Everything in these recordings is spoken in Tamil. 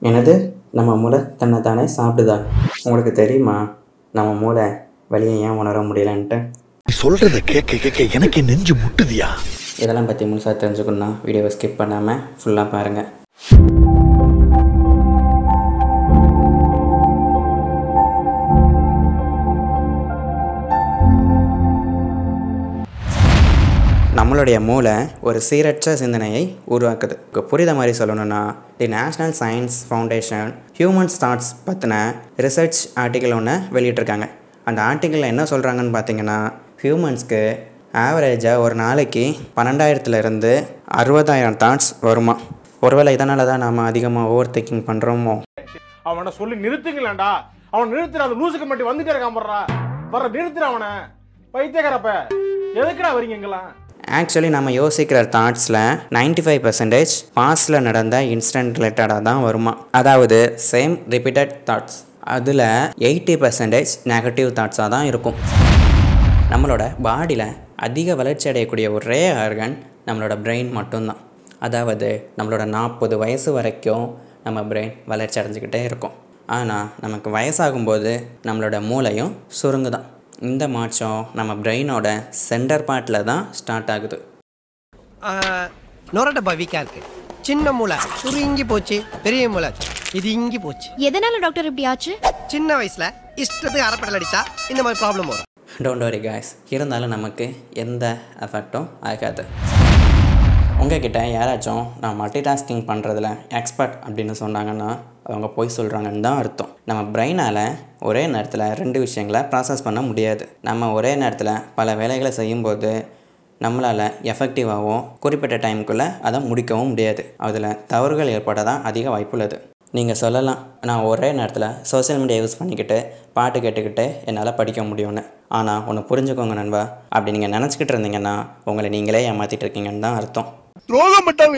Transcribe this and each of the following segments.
எனது நம்ம மூளை தன்னை தானே சாப்பிடுதா உங்களுக்கு தெரியுமா நம்ம மூளை வலியை ஏன் உணர முடியலன்ட்டு நீ சொல்றத கேட்க கேட்க எனக்கு நெஞ்சு முட்டுதியா இதெல்லாம் பற்றி முழுசாக தெரிஞ்சுக்கணுன்னா வீடியோவை ஸ்கிப் பண்ணாமல் ஃபுல்லாக பாருங்கள் நம்மளுடைய மூளை ஒரு சீரற்ற சிந்தனையை உருவாக்குது இப்போ புரித மாதிரி சொல்லணும்னா the National Science Foundation humans thoughts பற்றின ரிசர்ச் ஆர்டிக்கல் ஒன்று வெளியிட்டிருக்காங்க அந்த ஆர்டிக்கலில் என்ன சொல்கிறாங்கன்னு பார்த்தீங்கன்னா ஹியூமன்ஸ்க்கு ஆவரேஜாக ஒரு நாளைக்கு பன்னெண்டாயிரத்துலேருந்து அறுபதாயிரம் தாட்ஸ் வருமா ஒருவேளை இதனால தான் நாம் அதிகமாக ஓவர் திங்கிங் பண்ணுறோமோ அவனை சொல்லி நிறுத்துங்களேன்டா அவன் நிறுத்துற அந்த லூசுக்கு மட்டும் வந்துட்டே இருக்கான் போடுறா வர நிறுத்துற அவனை பைத்தியக்காரப்ப எதுக்குடா வரீங்க இங்கெல்லாம் ஆக்சுவலி நம்ம யோசிக்கிற தாட்ஸில் நைன்டி ஃபைவ் பர்சன்டேஜ் பாஸ்டில் நடந்த இன்சிடென்ட் ரிலேட்டடாக தான் வருமா அதாவது சேம் ரிப்பீட்டட் தாட்ஸ் அதில் எயிட்டி பர்சன்டேஜ் நெகட்டிவ் தாட்ஸாக தான் இருக்கும் நம்மளோட பாடியில் அதிக வளர்ச்சி அடையக்கூடிய ஒரே ஆர்கன் நம்மளோட பிரெயின் மட்டும்தான் அதாவது நம்மளோட நாற்பது வயசு வரைக்கும் நம்ம பிரெயின் வளர்ச்சி அடைஞ்சிக்கிட்டே இருக்கும் ஆனால் நமக்கு வயசாகும்போது நம்மளோட மூளையும் சுருங்குதான் இந்த மாற்றம் நம்ம பிரெயினோட சென்டர் பார்ட்டில் தான் ஸ்டார்ட் ஆகுது நொர டப்பா வீக்கா இருக்கு சின்ன மூளை சுருங்கி போச்சு பெரிய மூளை இது இங்கி போச்சு எதனால டாக்டர் இப்படி ஆச்சு சின்ன வயசுல இஷ்டத்துக்கு அரைப்படல் அடிச்சா இந்த மாதிரி ப்ராப்ளம் வரும் டோன்ட் வரி காய்ஸ் இருந்தாலும் நமக்கு எந்த எஃபெக்டும் ஆகாது உங்ககிட்ட யாராச்சும் நான் மல்டி டாஸ்கிங் பண்ணுறதுல எக்ஸ்பர்ட் அப்படின்னு சொன்னாங்கன்னா அவங்க போய் சொல்கிறாங்கன்னு தான் அர்த்தம் நம்ம பிரெயினால் ஒரே நேரத்தில் ரெண்டு விஷயங்களை ப்ராசஸ் பண்ண முடியாது நம்ம ஒரே நேரத்தில் பல வேலைகளை செய்யும்போது நம்மளால் எஃபெக்டிவாகவும் குறிப்பிட்ட டைமுக்குள்ளே அதை முடிக்கவும் முடியாது அதில் தவறுகள் ஏற்பட தான் அதிக வாய்ப்புள்ளது நீங்கள் சொல்லலாம் நான் ஒரே நேரத்தில் சோஷியல் மீடியா யூஸ் பண்ணிக்கிட்டு பாட்டு கேட்டுக்கிட்டு என்னால் படிக்க முடியும்னு ஆனால் ஒன்று புரிஞ்சுக்கோங்க நண்பா அப்படி நீங்கள் நினச்சிக்கிட்டு இருந்தீங்கன்னா உங்களை நீங்களே ஏமாற்றிட்டு இருக்கீங்கன்னு தான் அர்த்தம் துரோகம் மட்டும்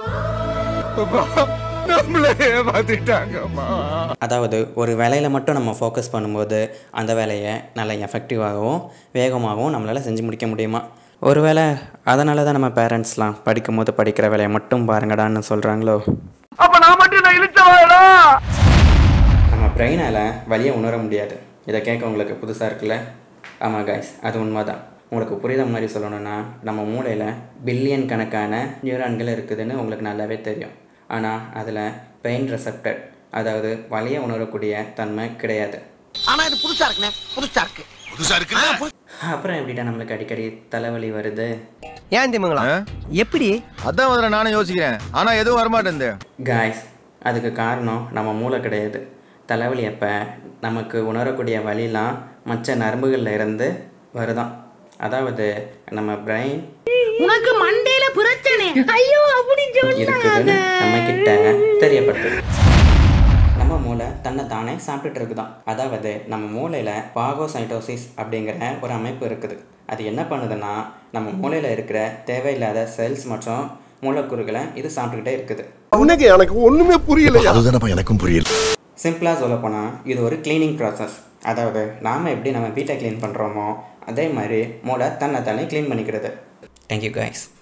நம்மளே ஏமாத்திட்டாங்கம்மா அதாவது ஒரு வேலையில் மட்டும் நம்ம ஃபோக்கஸ் பண்ணும்போது அந்த வேலையை நல்லா எஃபெக்டிவாகவும் வேகமாகவும் நம்மளால் செஞ்சு முடிக்க முடியுமா ஒருவேளை அதனால தான் நம்ம பேரண்ட்ஸ்லாம் படிக்கும்போது படிக்கிற வேலையை மட்டும் பாருங்கடான்னு சொல்கிறாங்களோ அப்ப நான் மட்டும் நான் இழுச்சவாடா நம்ம பிரெயினால் வலியை உணர முடியாது இதை கேட்க உங்களுக்கு புதுசாக இருக்குல்ல ஆமாம் காய்ஸ் அது உண்மைதான் உங்களுக்கு புரியுத மாதிரி சொல்லணும்னா நம்ம மூளையில் பில்லியன் கணக்கான நியூரான்கள் இருக்குதுன்னு உங்களுக்கு நல்லாவே தெரியும் ஆனால் அதில் பெயின் ரெசப்டர் அதாவது வலியை உணரக்கூடிய தன்மை கிடையாது ஆனா இது புதுசா இருக்குண்ணே புதுசா இருக்கு புதுசா இருக்கு அப்புறம் எப்படிடா நம்மளுக்கு அடிக்கடி தலைவலி வருது ஏன் திமுங்களா எப்படி அதான் முதல்ல நானும் யோசிக்கிறேன் ஆனா எதுவும் வரமாட்டேன் காய்ஸ் அதுக்கு காரணம் நம்ம மூளை கிடையாது தலைவலி அப்போ நமக்கு உணரக்கூடிய வலிலாம் மற்ற நரம்புகளில் இருந்து வருதான் அதாவது நம்ம பிரெயின் உனக்கு மண்டையில பிரச்சனை ஐயோ அப்படி இருக்குதுன்னு நம்ம கிட்ட தெரியப்படுத்துது நம்ம மூளை தன்னை தானே சாப்பிட்டுட்டு இருக்குதான் அதாவது நம்ம மூளையில் பாகோசைட்டோசிஸ் அப்படிங்கிற ஒரு அமைப்பு இருக்குது அது என்ன பண்ணுதுன்னா நம்ம மூளையில் இருக்கிற தேவையில்லாத செல்ஸ் மற்றும் மூலக்கூறுகளை இது சாப்பிட்டுக்கிட்டே இருக்குது உனக்கு எனக்கு ஒண்ணுமே புரியல அதுதானப்பா எனக்கும் புரியல சிம்பிளாக சொல்லப்போனால் இது ஒரு க்ளீனிங் ப்ராசஸ் அதாவது நாம் எப்படி நம்ம வீட்டை க்ளீன் பண்ணுறோமோ அதே மாதிரி மூளை தன்னை தானே க்ளீன் பண்ணிக்கிறது தேங்க்யூ கைஸ்